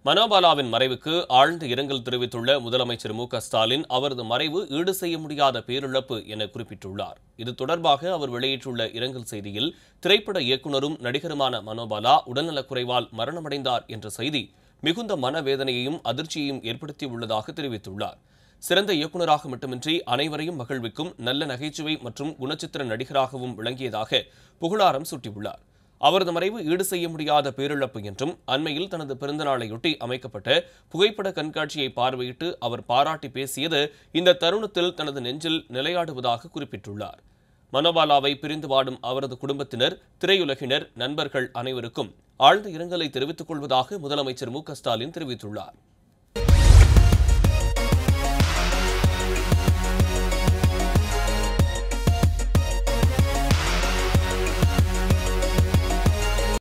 மனோபாலாவின் மறைவுக்கு ஆழ்ந்த இரங்கல் தெரிவித்துள்ள முதலமைச்சர் மு க ஸ்டாலின் அவரது மறைவு ஈடு செய்ய முடியாத பேரிழப்பு என குறிப்பிட்டுள்ளார் இது தொடர்பாக அவர் வெளியிட்டுள்ள இரங்கல் செய்தியில் திரைப்பட இயக்குனரும் நடிகருமான மனோபாலா உடல்நலக்குறைவால் மரணமடைந்தார் என்ற செய்தி மிகுந்த மனவேதனையையும் அதிர்ச்சியையும் ஏற்படுத்தியுள்ளதாக தெரிவித்துள்ளார் சிறந்த இயக்குனராக மட்டுமின்றி அனைவரையும் மகிழ்விக்கும் நல்ல நகைச்சுவை மற்றும் குணச்சித்திர நடிகராகவும் விளங்கியதாக புகழாரம் சூட்டியுள்ளார் அவரது மறைவு ஈடு செய்ய முடியாத பேரிழப்பு என்றும் அண்மையில் தனது பிறந்தநாளையொட்டி அமைக்கப்பட்ட புகைப்பட கண்காட்சியை பார்வையிட்டு அவர் பாராட்டி பேசியது இந்த தருணத்தில் தனது நெஞ்சில் நிலையாடுவதாக குறிப்பிட்டுள்ளார் மனோபாலாவை பிரிந்து வாடும் அவரது குடும்பத்தினர் திரையுலகினர் நண்பர்கள் அனைவருக்கும் ஆழ்ந்த இரங்கலை தெரிவித்துக் கொள்வதாக முதலமைச்சர் மு க ஸ்டாலின் தெரிவித்துள்ளார்